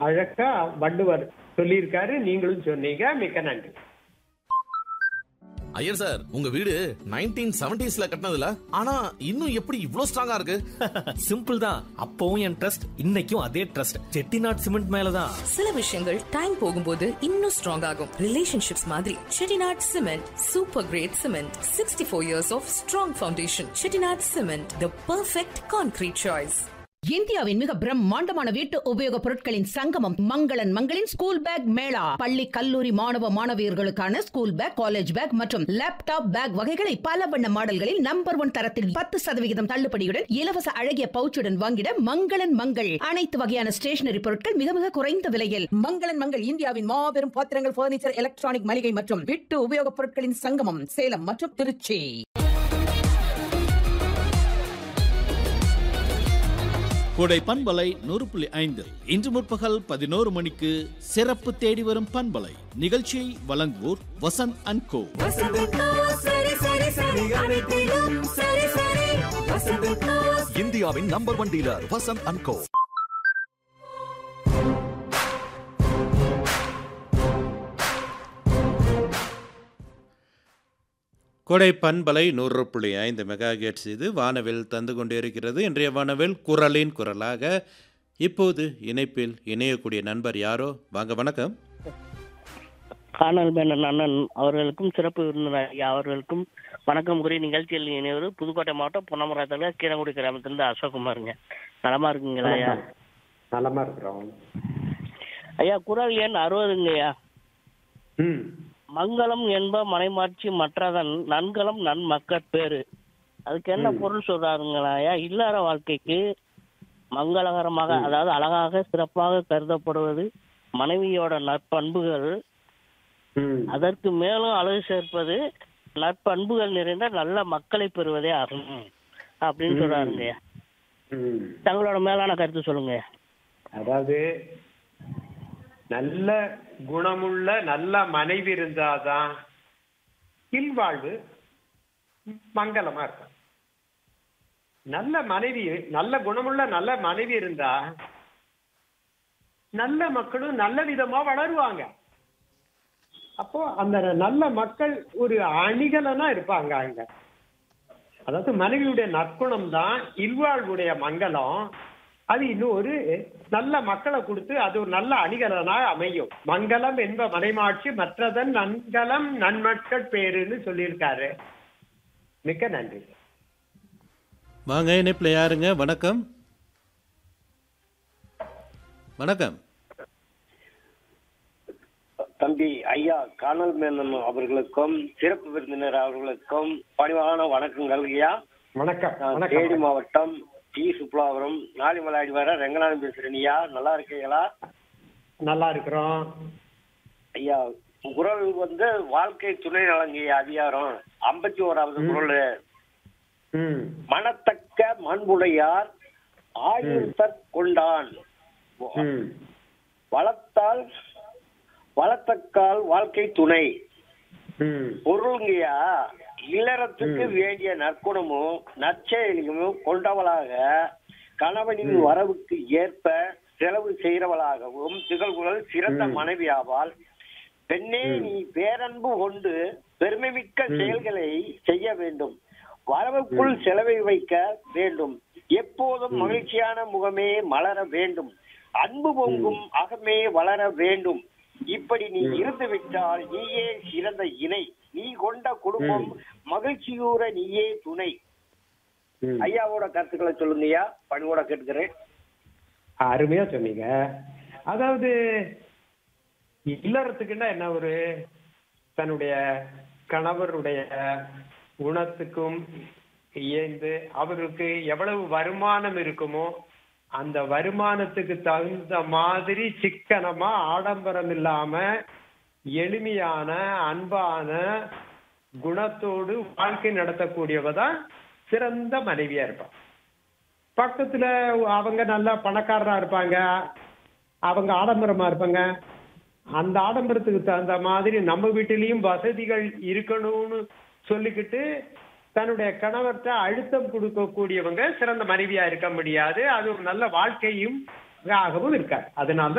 அழகா வள்ளுவர் சொல்லியிருக்காரு நீங்களும் சொன்னீங்க மிக்க நன்றி ஐயர் சார் உங்க வீடு நைன்டீன் செவன்டிஸ்ல கட்டினதுல ஆனா இன்னும் எப்படி இவ்ளோ ஸ்ட்ராங்கா இருக்கு சிம்பிள் தான் அப்பவும் என் ட்ரஸ்ட் இன்னைக்கும் அதே ட்ரஸ்ட் செட்டிநாட் சிமெண்ட் மேலதான் சில விஷயங்கள் டைம் போகும்போது இன்னும் ஸ்ட்ராங் ஆகும் ரிலேஷன்ஷிப்ஸ் மாதிரி Chettinad cement super grade cement sixty four years of strong foundation Chettinad cement the perfect concrete choice இந்தியாவின் மிக பிரம்மாண்டமான வீட்டு உபயோகப் பொருட்களின் சங்கமம் மங்களன் மங்களின் ஸ்கூல் பேக் மேளா பள்ளி கல்லூரி மாணவ மாணவியர்களுக்கான ஸ்கூல் பேக் காலேஜ் பேக் மற்றும் லேப்டாப் பேக் வகைகளை பல வண்ண மாடல்களில் நம்பர் ஒன் தரத்தில் பத்து சதவிகிதம் தள்ளுபடியுடன் இலவச அழகிய பவுச்சுடன் வாங்கிட மங்களன் மங்கள் அனைத்து வகையான ஸ்டேஷனரி பொருட்கள் மிக மிக குறைந்த விலையில் மங்களன் மங்கள் இந்தியாவின் மாபெரும் பாத்திரங்கள் பர்னிச்சர் எலக்ட்ரானிக் மளிகை மற்றும் வீட்டு உபயோகப் பொருட்களின் சங்கமம் சேலம் மற்றும் திருச்சி கோடை பண்பலை நூறு புள்ளி ஐந்து இன்று முற்பகல் பதினோரு மணிக்கு சிறப்பு தேடி வரும் பண்பலை நிகழ்ச்சியை வழங்குவோர் வசந்த் அண்ட் கோ இந்தியாவின் number one dealer Vasanth and co கொடை பண்பலை நூறு புள்ளி ஐந்து மெகா கேட்ஸ் இது வானவில் தந்து கொண்டிருக்கிறது இன்றைய வானவில் குரலின் குரலாக இப்போது இணைப்பில் இணையக்கூடிய நண்பர் யாரோ வாங்க வணக்கம் காணல் மேனன் அண்ணன் அவர்களுக்கும் சிறப்பு விருந்தினர் ஐயா அவர்களுக்கும் வணக்கம் கூறி நிகழ்ச்சியில் இணைவது புதுக்கோட்டை மாவட்டம் பொன்னமராத்தில் கீரங்குடி கிராமத்திலிருந்து அசோக்குமாருங்க நலமா இருக்குங்களா ஐயா நலமா இருக்கிறோம் ஐயா குரல் எண் அறுபதுங்க ஐயா ம் மங்களம் என்ப மனைமாட்சி மற்றதன் நன்கலம் நன்மக்கட் பேரு அதுக்கு என்ன பொருள் சொல்றாருங்களா ஐயா இல்லற வாழ்க்கைக்கு மங்களகரமாக அதாவது அழகாக சிறப்பாக கருதப்படுவது மனைவியோட நற்பண்புகள் ம் அதற்கு மேலும் அழகு சேர்ப்பது நற்பண்புகள் நிறைந்த நல்ல மக்களை பெறுவதே ஆகும் அப்படின்னு சொல்றாருங்க ம் தங்களோட மேலான கருத்து சொல்லுங்க அதாவது நல்ல குணமுள்ள நல்ல மனைவி இருந்தாதான் இல்வாழ்வு மங்களமா இருக்கும் நல்ல மனைவி நல்ல குணமுள்ள நல்ல மனைவி இருந்தா நல்ல மக்களும் நல்ல விதமா வளருவாங்க அப்போ அந்த நல்ல மக்கள் ஒரு அணிகலனா இருப்பாங்க அங்க அதாவது மனைவியுடைய நற்குணம் தான் இல்வாழ்வுடைய மங்களம் அது இன்னும் ஒரு நல்ல மக்களை கொடுத்து அது ஒரு நல்ல அணிகலனாக அமையும் மங்களம் என்ப மனைமாட்சி மற்றதன் நன்கலம் நன்மக்கள் பேருன்னு சொல்லியிருக்காரு மிக்க நன்றி வாங்க இணைப்பில் யாருங்க வணக்கம் வணக்கம் தம்பி ஐயா காணல் மேனன் அவர்களுக்கும் சிறப்பு விருந்தினர் அவர்களுக்கும் பணிவான வணக்கங்கள் ஐயா வணக்கம் நான் வணக்கம் தேனி மாவட்டம் டி சுப்லாபுரம் நாலிமலாடி வர ரெங்கநாதன் பேசுறேன் ஐயா நல்லா இருக்கீங்களா நல்லா இருக்கிறோம் ஐயா குரல் வந்து வாழ்க்கை துணை நலங்கிய அதிகாரம் ஐம்பத்தி ஓராவது குரல் ம் மனத்தக்க மண்புடையார் ஆயுர்த்தற் கொண்டான் ம் வளர்த்தால் வளர்த்தக்கால் வாழ்க்கை துணை ம் பொருளுங்கய்யா இல்லறத்துக்கு வேண்டிய நற்குணமும் நற்செயலியும் கொண்டவளாக கணவனின் வரவுக்கு ஏற்ப செலவு செய்கிறவளாகவும் திகழ்வுகள் சிறந்த மனைவி ஆவாள் பெண்ணே நீ பேரன்பு கொண்டு பெருமைமிக்க செயல்களை செய்ய வேண்டும் வரவுக்குள் செலவை வைக்க வேண்டும் எப்போதும் மகிழ்ச்சியான முகமே மலர வேண்டும் அன்பு பொங்கும் அகமே வளர வேண்டும் இப்படி நீ இருந்து விட்டால் நீயே சிறந்த இணை நீ கொண்ட குடும்பம் மகிழ்ச்சியூற நீயே துணை ம் ஐயாவோட கருத்துக்களை சொல்லுங்கய்யா பணிவோட கேட்டுக்கிறேன் அருமையா சொன்னீங்க அதாவது இல்லறத்துக்குன்னா என்ன ஒரு தன்னுடைய கணவருடைய குணத்துக்கும் இயந்து அவருக்கு எவ்வளவு வருமானம் இருக்குமோ அந்த வருமானத்துக்கு தகுந்த மாதிரி சிக்கனமா ஆடம்பரம் இல்லாம எளிமையான அன்பான குணத்தோடு வாழ்க்கை நடத்தக்கூடியவ தான் சிறந்த மனைவியா இருப்பான் பக்கத்துல அவங்க நல்லா பணக்காரரா இருப்பாங்க அவங்க ஆடம்பரமா இருப்பாங்க அந்த ஆடம்பரத்துக்கு தகுந்த மாதிரி நம்ம வீட்டிலையும் வசதிகள் இருக்கணும்னு சொல்லிக்கிட்டு தன்னுடைய கணவர்கிட்ட அழுத்தம் கொடுக்கக்கூடியவங்க சிறந்த மனைவியா இருக்க முடியாது அது ஒரு நல்ல வாழ்க்கையும் ஆகவும் இருக்காது அதனால